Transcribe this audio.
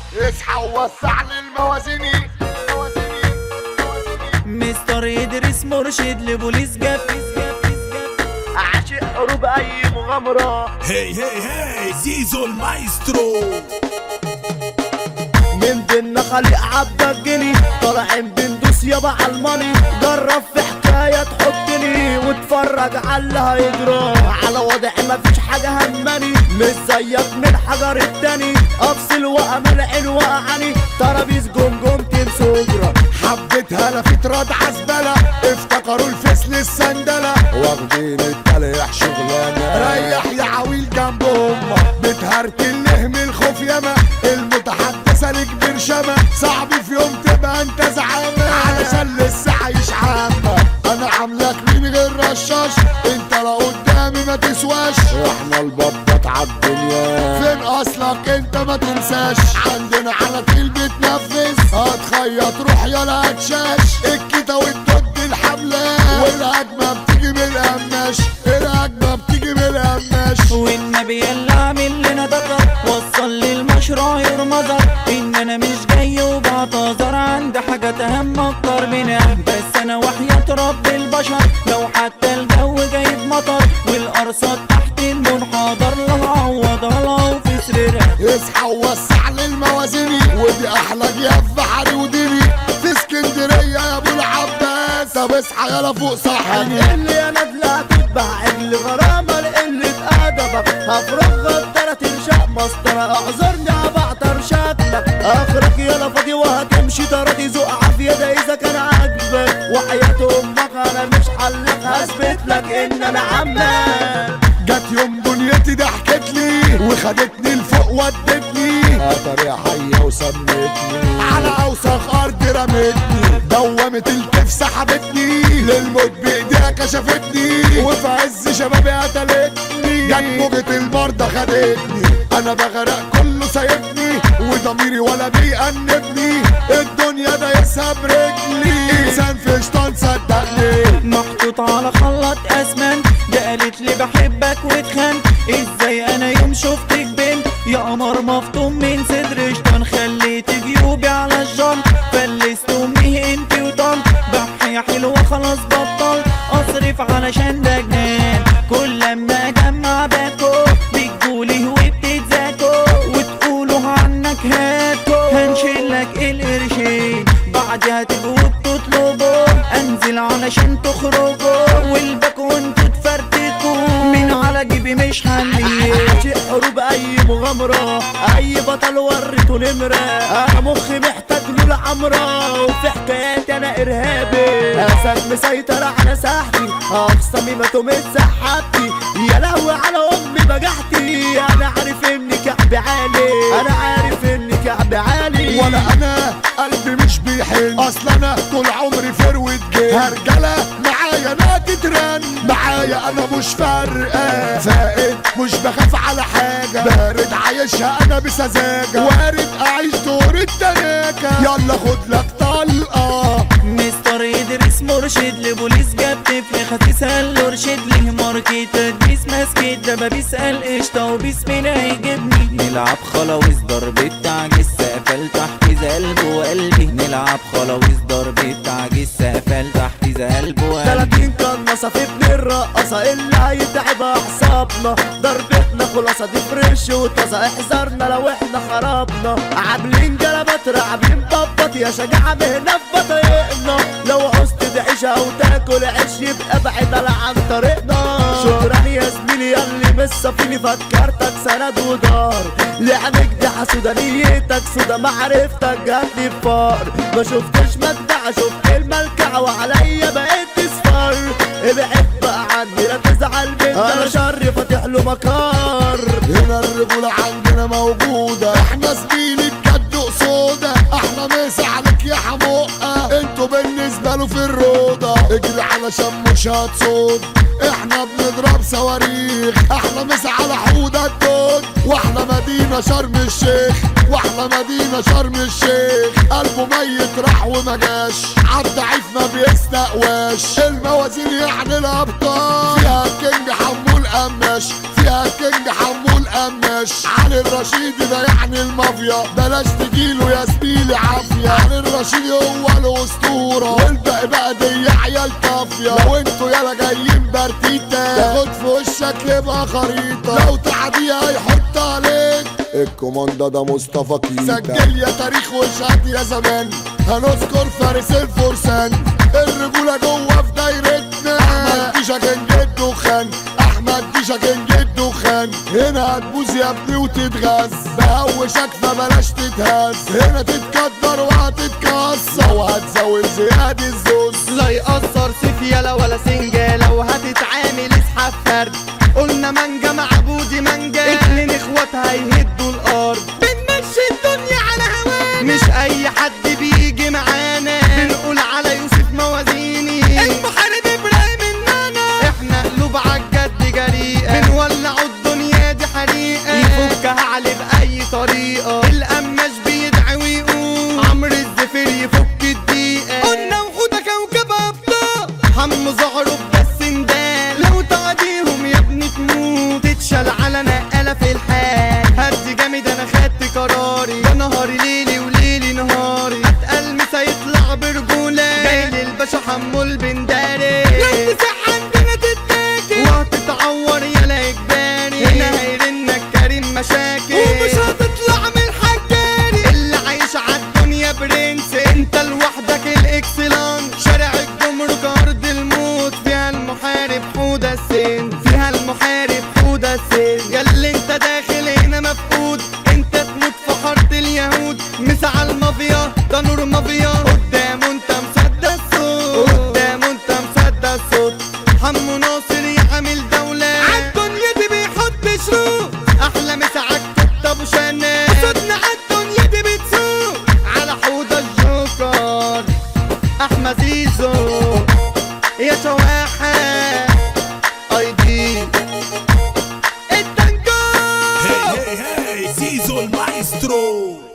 اصحى ووسع للموازيني مستر يدرس مرشد لبوليس جاب عاشق حروب اي مغامرة هي هي هي زيزو المايسترو من دينا خليق عبدك جني طالعين بندوس يابا عالماني جرب في حكاية تحطني واتفرج على اللي هيجرى على وضع مفيش حاجة هماني مش زيك من حجر التاني افصل واعمل عين وقعني ترابيز جمجمتي مسجرة حبيتها لفت راد عزبلة افتكروا الفيس للسندلة واخدين التليح شغلانة ريح يا عويل جنب امك بتهرتل لهم الخوف ياما المتحدثة لك برشامة صعب في يوم تبقى انت زعامة علشان لسه عايش عامة انا عاملك من غير رشاش انت لو قدامي ما تسواش احنا البطات عالدنيا فين اصلك انت ما تنساش عندنا على طول بتنفذ هتخيط روح يلا هتشاش الكيتا والدود الحملة والهجمة بتيجي من القماش الهجمة بتيجي من القماش والنبي يلا عامل لنا ذكر وصل لي المشروع يرمزر ان انا مش جاي وبعتذر عندي حاجات اهم اكتر منها بس انا وحياة رب البشر لو حتى الجو جايب مطر والارصاد تحت المنحدر لا هعوضها لو في سريرها اصحى ووسع للموازيني ودي احلى جياب في حري وديني في اسكندرية يا ابو العباس طب اصحى يلا فوق صحني اللي يا نادلة هتتبع عجل غرامة لقلة أدبك هفرغ ترى تنشأ مسطرة اعذرني عبعتر شكلك آخرك يلا فاضي وهتمشي ترى ذوق عافية ده إذا كان عاجبك وحياة أمك أنا مش حلك هثبت لك إن أنا عمك جت يوم دنيتي ضحكت لي وخدتني لفوق ودتني قطر يا حية وسمتني على اوسخ ارض رمتني دومت الكيف سحبتني للموت بايديها كشفتني وفي عز شبابي قتلتني جت موجة المرضى خدتني انا بغرق كله سايبني وضميري ولا بيأنبني الدنيا دايسها برجلي انسان في شيطان صدقني محطوط على خلاط اسمنت ده قالت لي بحبك واتخان ازاي انا يوم شفتك بنت يا قمر مفطوم من صدر شطان خليت جيوبي على الجنط فلست امي انتي وطنط بحي يا حلوة خلاص بطل اصرف علشان ده جنان كل لما اجمع باكو بتقولي وبتتزاكو وتقولوا عنك هاتو هنشيلك القرشين بعدها تجوا بتطلبوا انزل علشان تخرجوا والباكو انتوا تفرتكوا من على جيبي مش هنليه عاشق حروب اي مغامرة اي بطل وريته نمرة انا مخي محتاج له العمرة وفي حكاياتي انا ارهابي اسد مسيطر على ساحتي اقسامي ما تمت سحبتي يا لهوي على امي بجحتي انا عارف اني كعب عالي انا عارف اني كعب عالي ولا انا قلبي مش بيحن اصل انا طول عمري فروة جيل هرجلة معايا نادي ترن معايا انا مش فارقة فائد مش بخاف على حاجة بارد عايشها انا بسذاجة وارد اعيش دور التلاجة يلا خد لك طلقة مستر يدرس مرشد لبوليس جاب طفل خد يسأل ارشد ليه ماركت تدبيس ماسكت ده بيسأل قشطة وبسم هيجيبني نلعب خلاويص ضربة تعجيز سقفل تحت قلب وقلبي نلعب خلاويص ضربة تعجيز سقفل تحت قلب وقلبي 30 قناصة في ابن الرقاصة اللي هيتعب اعصابنا ضربتنا خلاصة دي فريش وطازة احذرنا لو احنا خربنا عاملين جلبات رعبين بطبط يا شجاعة مهنة في بطايقنا لو عوزت تعيش او تاكل عيش يبقى بعيد عن طريقنا شكرا يا زميلي ياللي مش صافيني فكرتك سند ودار لعبك دي حسودة نيتك سودا معرفتك جاتلي بفار ما شفتش مجدع شفت الملكع وعليا بقيت تصفر ابعد بقى عني لا تزعل مني انا شر فاتح له مكار هنا الرجولة عندنا موجودة احنا زميلي بجد قصودة احنا مسا عليك يا حموقة انتوا بالنسبة له في الروضة اجري علشان مش هتصود احنا بنضرب صواريخ احنا مسا على حودة الدود واحنا مدينة شرم الشيخ واحنا مدينة شرم الشيخ قلبه ميت راح وما جاش عالضعيف ما بيستقواش الموازين يعني الابطال فيها كينج حمول قماش فيها كينج حمول القماش علي الرشيد ده يعني المافيا بلاش تجيله يا زميلي عافية علي الرشيد هو الاسطورة والباقي بقى دي عيال كافية لو انتوا يالا جايين برتيتا تاخد في وشك يبقى خريطة لو تعديها يحط عليك الكوماندا ده مصطفى كيتا سجل يا تاريخ وشهد يا زمان هنذكر فارس الفرسان الرجولة جوه في دايرتنا احمد ديشا كان جد وخان احمد ديشا كان جد وخان هنا هتبوظ يا ابني وتتغاز بهوشك فبلاش تتهز هنا تتكدر وهتتكسر وهتزود زياد الزوز لا يقصر سيف يلا ولا سنجة وهتتعامل اسحب فرد قلنا منجا مع بودي منجا اتنين اخوات هيهدوا الارض بنمشي الدنيا على هوانا مش اي حد بيجي معانا بنقول على يوسف موازيني المحارب ابراهيم النانا احنا قلوب عالجد جريئة بنولعوا الدنيا دي حريقة يفكها علي بأي طريقة القماش بيدعي ويقول عمرو الزفير يفك الدقيقة قلنا وحودة كوكب أبطال حمو زعرب بس ندال لو تعديهم يا ابني تموت تتشال على نقالة في الحال هدي جامد انا خدت قراري ده نهاري ليلي وليلي نهاري اتقل مش هيطلع برجولة جاي للباشا حمو البنداري لو تسح عندنا تتاكل وهتتعور يا اجباري هنا هيرنك كريم مشاكل ومش هتطلع من الحجاري اللي عايش عالدنيا برنس انت لوحدك الاكسلان شارع الجمرك ارض الموت فيها المحارب حودة السن فيها المحارب حودة السن ياللي انت داخل هنا مفقود انت تموت في حارة اليهود مسعى المافيا ده نور مافيا قدامه انت مصدق الصوت قدامه انت مصدق الصوت حمو ناصر يعمل دولة عالدنيا دي بيحط شروط احلى مساعك كنت ابو شنان صوتنا عالدنيا دي بتسوق على حوض الجوكر احمد زيزو يا شواحة اي دي التنجار Hey, hey, hey, Zizo el maestro.